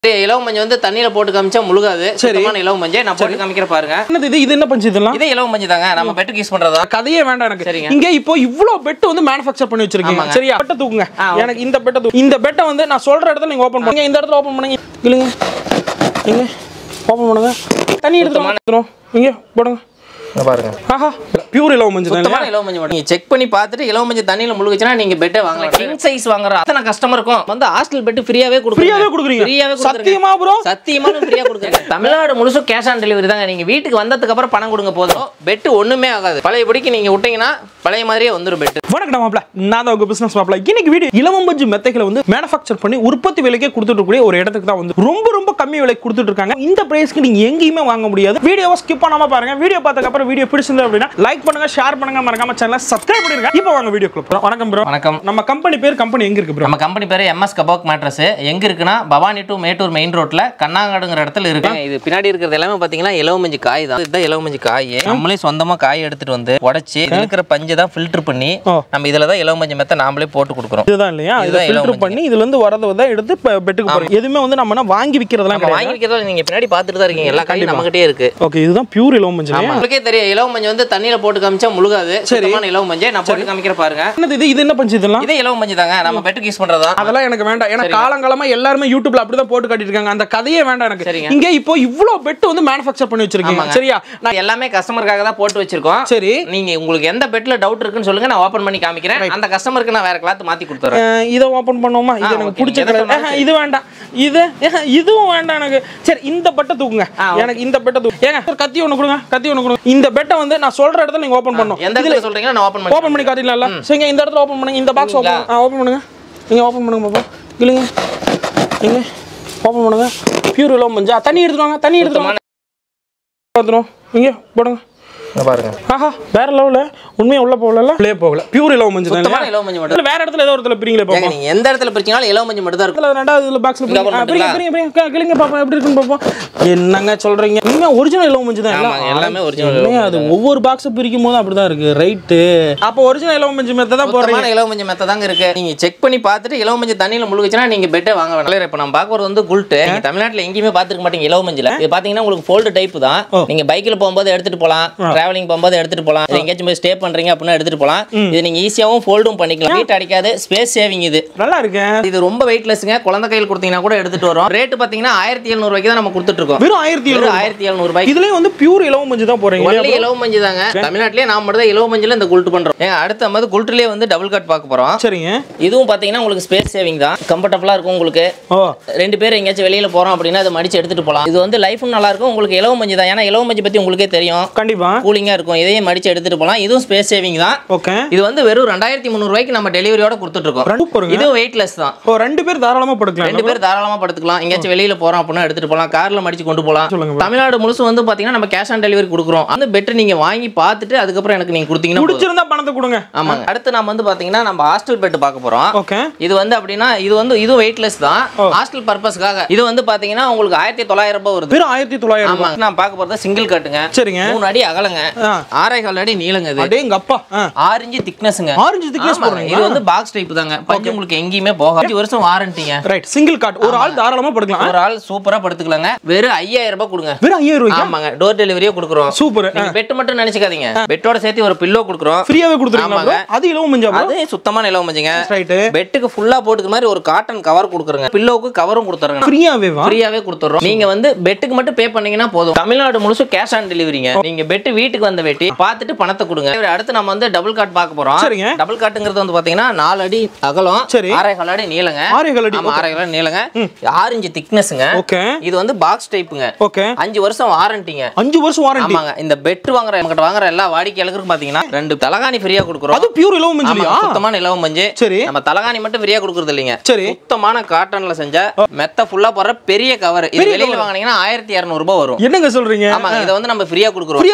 இலவ மஞ்சள் வந்து தண்ணியில போட்டு காமிச்சா முழுகாது சுத்தமான இலவ மஞ்சள் நான் போட்டு காமிக்கிற பாருங்க என்னது இது இது என்ன பஞ்சு இதெல்லாம் இதே இலவ மஞ்சள் தாங்க நம்ம பெட்டுக்கு யூஸ் பண்றதா கதையே வேண்டாம் எனக்கு சரிங்க. இங்க இப்போ இவ்ளோ பெட் வந்து மேனுஃபேக்சர் பண்ணி வச்சிருக்கீங்க ஆமாங்க. சரியா பெட்டை தூக்குங்க ஆ, ஓகே. எனக்கு இந்த பெட்டை தூக்கு இந்த பெட்டை வந்து நான் சொல்ற இடத்துல நீங்க ஓபன் பண்ணுங்க இந்த இடத்துல ஓபன் பண்ணுங்க இல்லைங்க இங்க ஓபன் பண்ணுங்க தண்ணி எடுத்துரும் இங்க போடுங்க பாருங்க ஆஹா பியூர் இலவ மஞ்சள் தானே சுத்தமான இலவ மஞ்சள் மட்டும் நீங்க செக் பண்ணி பார்த்துட்டு இலவ மஞ்சள் தண்ணியில முழுகுச்சுன்னா நீங்க பெட்டை வாங்கலாம் கிங் சைஸ் வாங்குற அத்தனை கஸ்டமருக்கும் வந்து ஹாஸ்டல் பெட் ஃப்ரீயாவே கொடுக்குறீங்க ஃப்ரீயாவே கொடுக்குறீங்க ஃப்ரீயாவே சத்தியமா ப்ரோ சத்தியமான ஃப்ரீயா கொடுக்குறீங்க தமிழ்நாடு முழுசும் கேஷ் ஆன் டெலிவரி தாங்க நீங்க வீட்டுக்கு வந்ததுக்கு அப்புறம் பணம் கொடுங்க போதும் பெட் ஒண்ணுமே ஆகாது பழையபடிக்கு நீங்க விட்டீங்கன்னா பழைய மாதிரியே வந்துரும் பெட் வணக்கம் மாப்ள நான் தான் உங்க பிசினஸ் மாப்ள இன்னைக்கு வீடியோ இலவம் பஞ்சு மெத்தைகளை வந்து மேனுஃபேக்சர் பண்ணி உற்பத்தி விலைக்கே கொடுத்துட்டு இருக்கக்கூடிய ஒரு இடத்துக்கு தான் வந்து ரொம்ப ரொம்ப கம்மி விலைக்கு கொடுத்துட்டு இருக்காங்க இந்த பிரைஸ்க்கு நீங்க எங்கேயுமே வாங்க முடியாது வீடியோவை ஸ்கிப் பண்ணாம பாருங்க வீடியோ பார்த்ததுக்கு அப்புறம் வீடியோ பிடிச்சிருந்தது அப்படின்னா லைக் பண்ணுங்க ஷேர் பண்ணுங்க மறக்காம சேனலை சப்ஸ்கிரைப் பண்ணிருங்க இப்போ வாங்க வீடியோ போறோம் வணக்கம் ப்ரோ வணக்கம் நம்ம கம்பெனி பேர் கம்பெனி எங்க இருக்கு ப்ரோ நம்ம கம்பெனி பேரு எம்எஸ் கபாக் மேட்ரஸ் எங்க இருக்குன்னா பவானி டு மேட்டூர் மெயின் ரோட்ல கண்ணாங்காடுங்கிற இடத்துல இருக்கு இது பின்னாடி இருக்கிறது எல்லாமே பாத்தீங்கன்னா இலவமஞ்சி காய் தான் இதுதான் இலவமஞ்சி காய் நம்மளே சொந்தமா காய் எடுத்துட்டு வந்து உடைச்சு இதுல இருக்கிற பஞ்சை தான் ஃபில்டர் பண்ணி ஓ. நம்ம இதுல தான் இலவமஞ்சி மெத்த நாமளே போட்டு கொடுக்குறோம் இதுதான் இல்லையா இதை இதுதான் இலவம் ஃபில்டர் மஞ்சள். பண்ணி இதுல இருந்து வரதை தான் எடுத்து இப்ப பெட்டுக்கு போறோம் எதுவுமே வந்து நம்ம என்ன வாங்கி விக்கிறதெல்லாம் நம்ம கிடையாது வாங்கி வைக்கிறதா நீங்க பின்னாடி பார்த்துட்டு தான் இருக்கீங்க எல்லா காயும் நம்மகிட்டே இருக்கு ஓகே இதுதான் பியூர் இலவம் மஞ்சள் ஆமா. உங்களுக்கே தெரியும் இலவ மஞ்சள் வந்து தண்ணியில போட்டு காமிச்சா முழுகாது சுத்தமான இலவ மஞ்சள் நான் போட்டு காமிக்கிற பாருங்க என்னது இது இது என்ன பஞ்சு இதெல்லாம் இதே இலவ மஞ்சள் தாங்க நம்ம பெட்டுக்கு யூஸ் பண்றதா அதெல்லாம் எனக்கு வேண்டாம் ஏன்னா காலங்காலமா எல்லாருமே யூடியூப்ல அப்படிதான் போட்டு காட்டிட்டு இருக்காங்க அந்த கதையே வேண்டாம் எனக்கு சரிங்க. இங்க இப்போ இவ்ளோ பெட் வந்து மேனுஃபேக்சர் பண்ணி வச்சிருக்கீங்க ஆமாங்க. சரியா நான் எல்லாமே கஸ்டமருக்காக தான் போட்டு வச்சிருக்கோம் சரி நீங்க உங்களுக்கு எந்த பெட்ல டவுட் இருக்குன்னு சொல்லுங்க நான் ஓபன் பண்ணி காமிக்கிறேன் அந்த கஸ்டமருக்கு நான் வேற கிளாத் மாத்தி கொடுத்துறேன் அஹ் இதை ஓபன் பண்ணுவோமா இது ஆ, எனக்கு okay. பிடிச்ச நீங்க எதை கலர் சொன்னாலும் இது வேண்டாம் இது ஏஹ், இதுவும் வேண்டாம் எனக்கு சரி இந்த பெட்டை தூக்குங்க ஆ, okay. எனக்கு இந்த பெட்டை தூக்கு ஏங்க ஒரு கத்தி ஒண்ணு கொடுங்க கத்தி ஒண்ணு கொடுங்க இந்த பெட்டை வந்து நான் சொல்ற இடத்துல நீங்க ஓபன் பண்ணணும் எந்த இடத்துல சொல்றீங்களோ நான் ஓபன் பண்ணி ஓபன் பண்ணி காட்டிடலாம்ல சரிங்க இந்த இடத்துல ஓபன் பண்ணுங்க இந்த பாக்ஸ் ஓபன் ஓபன் பண்ணுங்க நீங்க ஓபன் பண்ணுங்க பாப்பா இல்லைங்க நீங்க ஓபன் பண்ணுங்க பியூர் இலவம் மஞ்சா தண்ணி எடுத்துட்டு வாங்க தண்ணி எடுத்துட்டு வாங்க பார்த்துரும் இங்க போடுங்க இங்க பாருங்க ஆஹா வேற லெவல்ல உண்மையா உள்ள போகல உள்ளே போகல பியூர் இலவம் மஞ்சள் தானே சுத்தமான இலவ மஞ்சள் மட்டும் இல்ல வேற இடத்துல ஏதோ ஒரு இடத்துல பிரிங்களே ஏங்க பாப்போம் நீங்க எந்த இடத்துல பிரிச்சீங்கனாலும் இலவ மஞ்சள் மட்டும் தான் இருக்கும் இதுல ரெண்டாவது இதுல பாக்ஸ்ல இங்க open பிரிங்க பண்ணுங்களா? பிரிங்க பிரிங்க பிரிங்க கிளிங்க பாப்போம் எப்படி இருக்குன்னு பாப்போம் என்னங்க சொல்றீங்க உண்மையா ஒரிஜினல் இலவம் மஞ்சள் தான் ஆமாங்க, எல்லாமே original உண்மையா அது ஒவ்வொரு பாக்ஸ் பிரிக்கும் போது அப்படிதான் இருக்கு ரைட்டு அப்போ ஒரிஜினல் இலவம் மஞ்சள் மெத்த தான் போடுறீங்க சுத்தமான இலவ மஞ்சள் மெத்த தாங்க இருக்கு நீங்க செக் பண்ணி பார்த்துட்டு இலவ மஞ்சள் தண்ணியில முழுகுச்சுன்னா நீங்க பெட்டே வாங்க வேணாம் இப்ப நம்ம பார்க்க வந்து குல்ட் நீங்க தமிழ்நாட்டுல எங்கேயுமே பார்த்துருக்க மாட்டீங்க இலவ மஞ்சள் இது பாத்தீங்கன்னா உங்களுக்கு ஃபோல்டு டைப் தான் நீங்க பைக்ல போகும்போது எடுத்துட்டு போலாம் டிராவலிங் போகும்போது எடுத்துட்டு போலாம் இல்ல எங்கேயாச்சும் போய் ஸ்டே பண்றீங்க அப்படின்னா எடுத்துட்டு போலாம் இது நீங்க ஈஸியாவும் ஃபோல்டும் பண்ணிக்கலாம் ஹீட் அடிக்காது ஸ்பேஸ் சேவிங் இது நல்லா இருக்கேன் இது ரொம்ப வெயிட்லெஸ்ங்க குழந்தை கையில் கொடுத்தீங்கன்னா கூட எடுத்துட்டு வரும் ரேட் பாத்தீங்கன்னா ஆயிரத்தி எழுநூறு ரூபாய்க்கு தான் நம்ம கொடுத்துட்டு இருக்கோம் வெறும் ஆயிரத்தி வெறும் எழுநூறு ஆயிரத்தி எழுநூறு ரூபாய்க்கு இதுலயும் வந்து பியூர் இலவம் மஞ்சள் தான் போறீங்க இல்லையா ஒன்லி இலவ மஞ்சள் தாங்க தமிழ்நாட்டிலே நாம மட்டும் தான் இலவ மஞ்சள் இந்த குல்ட் பண்றோம் ஏங்க அடுத்த மாதிரி குல்ட்லயே வந்து டபுள் கட் பார்க்க போறோம் சரிங்க இதுவும் பாத்தீங்கன்னா உங்களுக்கு ஸ்பேஸ் சேவிங் தான் கம்ஃபர்டபுளா இருக்கும் உங்களுக்கு ஓ ரெண்டு பேர் எங்கேயாச்சும் வெளியில போறோம் அப்படின்னா அதை மடிச்சு எடுத்துட்டு போலாம் இது வந்து லைஃபும் நல்லா இருக்கும் உங்களுக்கு இலவ மஞ்சள் தான் ஏன்னா இலவ மஞ்சள் பத்தி உங்களுக்கே தெரியும் கண்டிப்பா கூலிங்கா இருக்கும் இதையும் மடிச்சு எடுத்துட்டு போலாம் இதுவும் ஸ்பேஸ் சேவிங் தான் ஓகே இது வந்து வெறும் ரெண்டாயிரத்தி முந்நூறு ரூபாய்க்கு நம்ம டெலிவரியோட கொடுத்துட்டு இருக்கோம் ரெண்டு போருங்க இதுவும் வெயிட்லெஸ் தான் ஓ ரெண்டு பேர் தாராளமா படுக்கலாம் ரெண்டு பேர் தாராளமா படுத்துக்கலாம் எங்கேயாச்சும் வெளியில போறோம் அப்படின்னா எடுத்துட்டு போலாம் கார்ல மடிச்சு கொண்டு போலாம் சொல்லுங்க bro. தமிழ்நாடு முழுசும் வந்து பாத்தீங்கன்னா நம்ம கேஷ் ஆன் டெலிவரி கொடுக்குறோம் அந்த பெட்டர் நீங்க வாங்கி பார்த்துட்டு அதுக்கப்புறம் எனக்கு நீங்க கொடுத்தீங்கன்னா போதும். பிடிச்சிருந்தா பணத்தை கொடுங்க ஆமாங்க அடுத்து நம்ம வந்து பாத்தீங்கன்னா நம்ம ஹாஸ்டல் பெட் பார்க்க போறோம் ஓகே இது வந்து அப்படின்னா இது வந்து இதுவும் வெயிட்லெஸ் தான் ஹாஸ்டல் பர்பஸ்க்காக இது வந்து பாத்தீங்கன்னா உங்களுக்கு ஆயிரத்தி தொள்ளாயிரம் ரூபாய் வருது வெறும் ஆயிரத்தி தொள்ளாயிரம் ஆமா நான் பார்க்க போறது சிங்கிள் கட்டுங்க சரிங்க மூணு அடி அகலங்க ஆ. ஆறே கால் அடி நீளங்க இது அடே எங்க அப்பா ஆறு இன்ச்சு திக்னஸ்ங்க ஆரஞ்சு திக்னஸ் போடுறீங்க இது வந்து பாக்ஸ் டைப் தாங்க பஞ்சு உங்களுக்கு எங்கேயுமே போகாது அஞ்சு வருஷம் வாரண்டிங்க ரைட் சிங்கிள் காட் ஒரு ஆள் தாராளமா படுக்கலாம் ஒரு ஆள் சூப்பரா படுத்துக்கலாங்க வெறும் ஐயாயிரம் ரூபாய் கொடுங்க வெறும் ஐயாயிரம் ரூபாய்க்கு ஆமாங்க டோர் டெலிவரியே கொடுக்குறோம் சூப்பர் நீங்க பெட் மட்டும் நினைச்சுக்காதீங்க பெட்டோட சேர்த்து ஒரு பில்லோ கொடுக்குறோம் ஃப்ரீயாவே கொடுத்துருக்கீங்களா bro? ஆமாங்க. அது இலவம் மஞ்சா bro? அது சுத்தமான இலவ மஞ்சுங்க ரைட்டு பெட்டுக்கு ஃபுல்லா போட்டுக்க மாதிரி ஒரு காட்டன் கவர் கொடுக்குறோங்க பில்லோவுக்கு கவரும் கொடுத்துருங்க ஃப்ரீயாவே வா ஃப்ரீயாவே கொடுத்துறோம் நீங்க வந்து பெட்டுக்கு மட்டும் பே பண்ணீங்கன்னா போதும் தமிழ்நாடு முழுசும் கேஷ் ஆன் டெலிவரிங்க நீங்க பெட்டு வீட்டுக்கு வந்த வேட்டி பார்த்துட்டு பணத்தை கொடுங்க அடுத்து நம்ம வந்து டபுள் காட் பார்க்க போறோம் சரிங்க. டபுள் காட்டுங்கிறது வந்து பாத்தீங்கன்னா நாலு அடி அகலம் சரி. ஆறே கால் அடி நீளங்க ஆறே கால் அடி, ஆமா ஆறே கால் அடி நீளங்க ஆறு இன்ச்சு திக்னஸ்ங்க ஓகே இது வந்து பாக்ஸ் டைப்புங்க ஓகே அஞ்சு வருஷம் வாரண்டிங்க அஞ்சு வருஷம் வாரண்டி ஆமாங்க இந்த பெட் வாங்குற நம்மகிட்ட வாங்குற எல்லா வாடிக்கையாளருக்கும் பாத்தீங்கன்னா ரெண்டு தலகாணி ஃப்ரீயா கொடுக்குறோம் அது பியூர் இலவம் மஞ்சளியா ஆமா, சுத்தமான இலவ மஞ்சு சரி நம்ம தலகாணி மட்டும் ஃப்ரீயா கொடுக்குறது இல்லைங்க சரி சுத்தமான காட்டன்ல செஞ்ச மெத்த ஃபுல்லா போற பெரிய கவர் இது வெளியில வாங்குனீங்கன்னா ஆயிரத்தி இரநூறு ரூபாய் வரும் என்னங்க சொல்றீங்க ஆமாங்க இதை வந்து நம்ம ஃப்ரீயா கொடுக்குறோம் ஃப்ரீயாவே கொடுக்குறீங்களா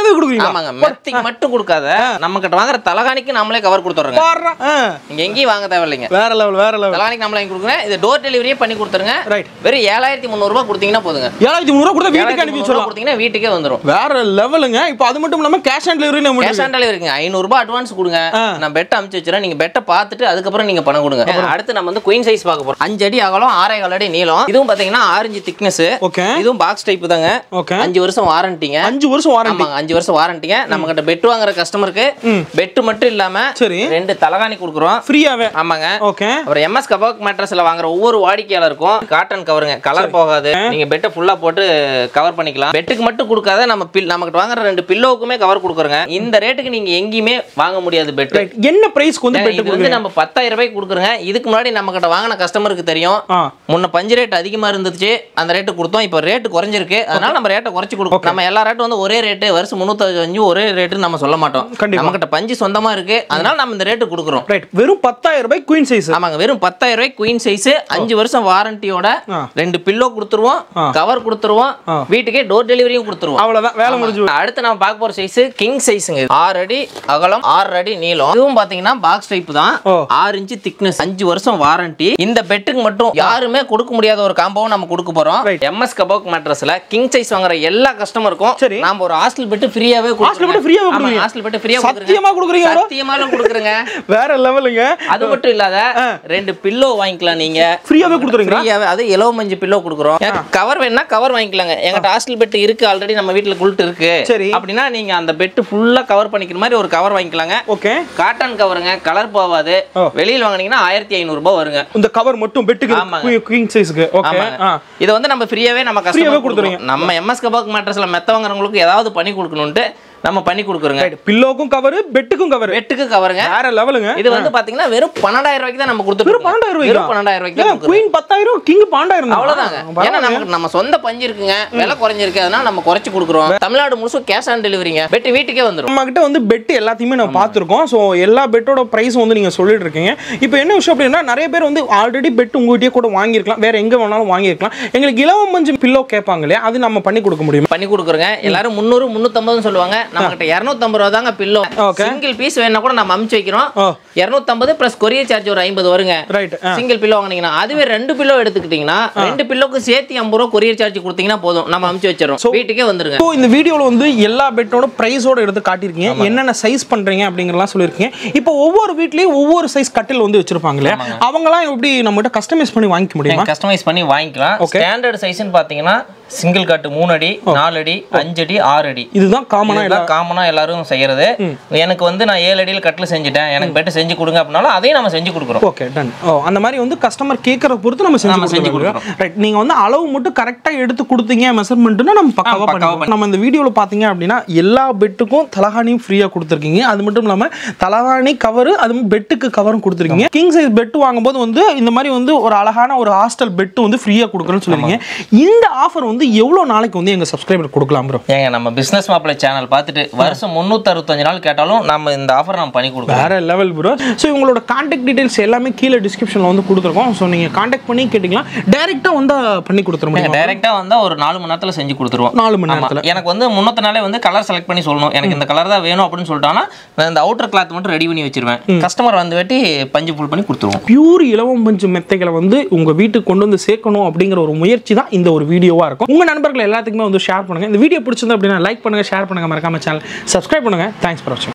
ஆமாங்க மெத்தைக்கு மட்டும் கொடுக்காத நம்ம கிட்ட வாங்குற தலகாணிக்கு நம்மளே கவர் கொடுத்துறோங்க பாடுறா ஆ. நீங்க எங்கேயும் வாங்க தேவையில்லைங்க வேற லெவல் வேற லெவல் தலகாணிக்கு நம்மளே வாங்கி கொடுக்குறேன் இது டோர் டெலிவரியே பண்ணி கொடுத்துருங்க ரைட் வெறும் ஏழாயிரத்தி முந்நூறுபா கொடுத்தீங்கன்னா போதுங்க ஏழாயிரத்தி முந்நூறுவா கூட வீட்டுக்கு ஏழாயிரத்தி அனுப்பி முந்நூறுபா வச்சிடலாம் கொடுத்தீங்கன்னா வீட்டுக்கே வந்துரும் வேற லெவலுங்க இப்போ அது மட்டும் இல்லாம கேஷ் ஆன் டெலிவரி நம்ம கேஷ் ஆன் டெலிவரிங்க ஐநூறுபா அட்வான்ஸ் கொடுங்க ஆ. நான் பெட் அமுச்சு வச்சுறேன் நீங்க பெட்டை பார்த்துட்டு அதுக்கப்புறம் நீங்க பணம் கொடுங்க அடுத்து நம்ம வந்து குயின் சைஸ் பார்க்க போறோம் அஞ்சு அடி அகலம் ஆறே கால் அடி நீளம் இதுவும் பாத்தீங்கன்னா ஆரஞ்சு திக்னஸ் ஓகே இதுவும் பாக்ஸ் டைப் தாங்க ஓகே அஞ்சு வருஷம் வாரண்டிங்க அஞ்சு வருஷம் வாரண்டி ஆமாங்க அஞ்சு வருஷம் வாரண்டிங்க நம்ம கிட்ட பெட் வாங்குற கஸ்டமருக்கு பெட் மட்டும் இல்லாம சரி ரெண்டு தலகாணி கொடுக்குறோம் ஃப்ரீயாவே ஆமாங்க ஓகே அப்புறம் எம்எஸ் கபாக் மேட்ரஸ்ல வாங்குற ஒவ்வொரு வாடிக்கையாளருக்கும் காட்டன் கவருங்க கலர் போகாது நீங்க பெட்டை ஃபுல்லா போட்டு கவர் பண்ணிக்கலாம் பெட்டுக்கு மட்டும் கொடுக்காத நம்ம பில் நமக்கு வாங்குற ரெண்டு பில்லோவுக்குமே கவர் கொடுக்குறோங்க இந்த ரேட்டுக்கு நீங்க எங்கேயுமே வாங்க முடியாது பெட் ரைட் என்ன பிரைஸ்க்கு வந்து பெட்டு இது வந்து நம்ம பத்தாயிரம் ரூபாய்க்கு கொடுக்குறோங்க இதுக்கு முன்னாடி நம்ம கிட்ட வாங்கின கஸ்டமருக்கு தெரியும் ஆ முன்ன பஞ்சு ரேட் அதிகமா இருந்துச்சு அந்த ரேட்டு கொடுத்தோம் இப்போ ரேட்டு குறைஞ்சிருக்கு அதனால நம்ம ரேட்டை குறைச்சு கொடுக்கும் நம்ம எல்லா ரேட்டும் வந்து ஒரே ரேட்டு வருஷம் முந்நூத்தஞ்சு ஒரே ரேட்டு நம்ம சொல்ல மாட்டோம் கண்டிப்பா. நம்ம கிட்ட பஞ்சு சொந்தமா இருக்கு அதனால நம்ம இந்த ரேட்டு கொடுக்குறோம் ரைட் வெறும் பத்தாயிரம் ரூபாய் குயின் சைஸ் ஆமாங்க வெறும் பத்தாயிரம் ரூபாய் குயின் சைஸ் அஞ்சு வருஷம் வாரண்டியோட ஆ. ரெண்டு பில்லோ கொடுத்துருவோம் ஆ. கவர் கொடுத்துருவோம் ஆ. வீட்டுக்கே டோர் டெலிவரியும் கொடுத்துருவோம் அவ்வளவுதான் வேலை முடிஞ்சு அடுத்து நம்ம பார்க்க போற சைஸ் கிங் சைஸுங்க ஆறு அடி அகலம் ஆறு அடி நீளம் இதுவும் பாத்தீங்கன்னா பாக்ஸ் டைப் தான் ஓ. ஆறு இன்ச்சு திக்னஸ் அஞ்சு வருஷம் வாரண்டி இந்த பெட்டுக்கு மட்டும் யாருமே கொடுக்க முடியாத ஒரு காம்போவும் நம்ம கொடுக்க போறோம் Right. எம்எஸ் கபோக் மேட்ரஸ்ல கிங் சைஸ் வாங்குற எல்லா கஸ்டமருக்கும் சரி. நாம ஒரு ஹாஸ்டல் பெட்டு ஃப்ரீயாவே Hostel bed free ஆவே கொடுக்குறீங்க? ஹாஸ்டல் பெட்டு ஃப்ரீயா சத்தியமா கொடுக்குறீங்க bro? சத்தியமாலும் கொடுக்குறேங்க வேற லெவலுங்க அது மட்டும் இல்லாத ரெண்டு பில்லோ வாங்கிக்கலாம் நீங்க ஃப்ரீயாவே கொடுத்துறீங்களா ஃப்ரீயாவே அது இலவ மஞ்சு பில்லோ கொடுக்குறோம் கவர் வேணா கவர் வாங்கிக்கலாங்க எங்கிட்ட ஹாஸ்டல் பெட் இருக்கு ஆல்ரெடி நம்ம வீட்ல குல்ட் இருக்கு சரி. அப்படின்னா நீங்க அந்த பெட் ஃபுல்லா கவர் பண்ணிக்கிற மாதிரி ஒரு கவர் வாங்கிக்கலாங்க ஓகே காட்டன் கவருங்க கலர் போகாது ஓ. வெளியில வாங்குனீங்கன்னா ஆயிரத்தி ஐநூறு ரூபாய் வருங்க இந்த கவர் மட்டும் பெட்டுக்கு ஆமாங்க. குயின் சைஸ்க்கு ஓகே ஆமாங்க. ஆ இதை வந்து நம்ம ஃப்ரீயாவே நம்ம Free-ஆவே கஸ்டமர் கொடுத்துறீங்க. கொடுத்துருவோம் நம்ம எம்எஸ் கபாக் மேட்ரஸ்ல மெத்த வாங்குறவங்களுக்கு ஏதாவது பண்ணி கொடுக்கணும்ட்டு நம்ம பண்ணி கொடுக்குறோங்க ரைட் பில்லோக்கும் கவர் பெட்டுக்கும் கவர் பெட்டுக்கு கவருங்க வேற லெவலுங்க இது வந்து பாத்தீங்கன்னா வெறும் பன்னெண்டாயிரம் ரூபாய்க்கு தான் நம்ம கொடுத்துருக்கோம் வெறும் பன்னெண்டாயிரம் ரூபாய்க்கா? வெறும் பன்னெண்டாயிரம் ரூபாய்க்கு தான் கொடுக்குறோம். குயின் பத்தாயிரம் கிங் பன்னெண்டாயிரம் தான். அவ்வளவுதாங்க ஏன்னா நமக்கு நம்ம சொந்த பஞ்சு இருக்குங்க விலை குறைஞ்சிருக்கு அதனால நம்ம குறைச்சு கொடுக்குறோம் தமிழ்நாடு முழுசும் கேஷ் ஆன் டெலிவரிங்க பெட்டு வீட்டுக்கே வந்துரும் நம்ம கிட்ட வந்து பெட் எல்லாத்தையுமே நம்ம பார்த்துருக்கோம் ஸோ எல்லா பெட்டோட ப்ரைஸ் வந்து நீங்கள் சொல்லிட்டு இருக்கீங்க இப்போ என்ன விஷயம் அப்படின்னா நிறைய பேர் வந்து ஆல்ரெடி பெட் உங்ககிட்டயே கூட வாங்கியிருக்கலாம் வேற எங்கே வேணாலும் வாங்கியிருக்கலாம் எங்களுக்கு இலவம் மஞ்சள் பில்லோ கேட்பாங்க இல்லையா அது நம்ம பண்ணி கொடுக்க முடியுமா பண்ணி கொடுக்குறோங்க எல்லாரும் முந்நூறு முந்நூத்தம்பதுன்னு சொல்லுவாங்க நம்ம கிட்ட இரநூத்தம்பது ரூபா தாங்க பில்லோ Okay. சிங்கிள் பீஸ் வேணா கூட நம்ம அமுச்சு வைக்கிறோம் ஓ இரநூத்தம்பது பிளஸ் கொரியர் சார்ஜ் ஒரு ஐம்பது வருங்க ரைட் சிங்கிள் பில்லோ வாங்குனீங்கன்னா அதுவே ரெண்டு பில்லோ எடுத்துக்கிட்டீங்கன்னா ரெண்டு பில்லோக்கு சேர்த்து ஐம்பது ரூபா கொரியர் சார்ஜ் கொடுத்தீங்கன்னா போதும் நம்ம அமுச்சு வச்சிடறோம் வீட்டுக்கே வந்துருங்க ஸோ இந்த வீடியோவில் வந்து எல்லா பெட்டோட ப்ரைஸோட எடுத்து காட்டியிருக்கீங்க என்னென்ன சைஸ் பண்ணுறீங்க அப்படிங்கிறலாம் சொல்லியிருக்கீங்க இப்போ ஒவ்வொரு வீட்லேயும் ஒவ்வொரு சைஸ் கட்டில் வந்து வச்சிருப்பாங்க இல்லையா அவங்களாம் எப்படி நம்மகிட்ட கஸ்டமைஸ் பண்ணி வாங்கிக்க முடியுமா கஸ்டமைஸ் பண்ணி வாங்கிக்கலாம் Okay. ஸ்டாண்டர்ட் சைஸ்னு பார்த்தீங்கன்னா சிங்கிள் காட்டு மூணு அடி நாலு அடி அஞ்சு அடி ஆறு அடி இதுதான் காமனாக இதுதான் காமனா எல்லாரும் செய்யறது எனக்கு வந்து நான் ஏழு அடியில் கட்டில் செஞ்சுட்டேன் எனக்கு பெட்டு செஞ்சு கொடுங்க அப்படின்னாலும் அதையும் நம்ம செஞ்சு கொடுக்குறோம் ஓகே டன் ஓ அந்த மாதிரி வந்து கஸ்டமர் கேட்கற பொறுத்து நம்ம செஞ்சு நம்ம செஞ்சு கொடுக்குறோம் ரைட் நீங்க வந்து அளவு மட்டும் கரெக்டா எடுத்து கொடுத்தீங்க மெஷர்மெண்ட்னா நம்ம பக்காவா பக்காவா பண்ணுவோம் நம்ம இந்த வீடியோல பாத்தீங்க அப்படின்னா எல்லா பெட்டுக்கும் தலகாணியும் ஃப்ரீயா கொடுத்துருக்கீங்க அது மட்டும் இல்லாம தலகாணி கவர் அது பெட்டுக்கு கவரும் கொடுத்துருக்கீங்க கிங் சைஸ் பெட் வாங்கும்போது வந்து இந்த மாதிரி வந்து ஒரு அழகான ஒரு ஹாஸ்டல் பெட் வந்து ஃப்ரீயா கொடுக்குறேன்னு சொல்லுவீங்க இந்த ஆஃபர் வந்து எவ்வளவு நாளைக்கு வந்து எங்க சப்ஸ்கிரைபர் கொடுக்கலாம் ப்ரோ ஏங்க நம்ம பிசினஸ் மாப்பிளை சேனல் பார்த்துட்டு வருஷம் முந்நூற்றி அறுபத்தஞ்சு நாள் கேட்டாலும் நம்ம இந்த ஆஃபர் நம்ம பண்ணி கொடுக்குறோம் வேற லெவல் ப்ரோ ஸோ இவங்களோட காண்டாக்ட் டீடைல்ஸ் எல்லாமே கீழே டிஸ்கிரிப்ஷனில் வந்து கொடுத்துருக்கோம் ஸோ நீங்கள் காண்டாக்ட் பண்ணி கேட்டிக்கலாம் டேரெக்டாக வந்து பண்ணி கொடுத்துட நீங்க முடியும் டைரக்டா வந்தா ஒரு நாலு மணி நேரத்துல செஞ்சு கொடுத்துருவோம் நாலு மணி ஆமா. நேரத்தில் எனக்கு வந்து முன்னத்த நாளே வந்து கலர் செலக்ட் பண்ணி சொல்லணும் எனக்கு இந்த கலர் தான் வேணும் அப்படின்னு சொல்லிட்டாங்கன்னா நான் இந்த அவுட்டர் கிளாத் மட்டும் ரெடி பண்ணி வச்சிருவேன் கஸ்டமர் வந்து வெட்டி பஞ்சு ஃபுல் பண்ணி கொடுத்துருவோம் பியூர் இலவம் பஞ்சு மெத்தைகளை வந்து உங்கள் வீட்டுக்கு கொண்டு வந்து சேர்க்கணும் அப்படிங்கிற ஒரு முயற்சி தான் இந்த ஒரு வீடியோவாக இருக்கும் உங்கள் நண்பர்கள் எல்லாத்துக்குமே வந்து ஷேர் பண்ணுங்கள் இந்த வீடியோ பிடிச்சிருந்தா அப்படின்னா லைக் பண்ணுங்கள் ஷேர் பண்ணுங்கள் மறக்காம சேனல் சப்ஸ்கிரைப் பண்ணுங்கள் தேங்க்ஸ் ஃபார் வாட்சிங்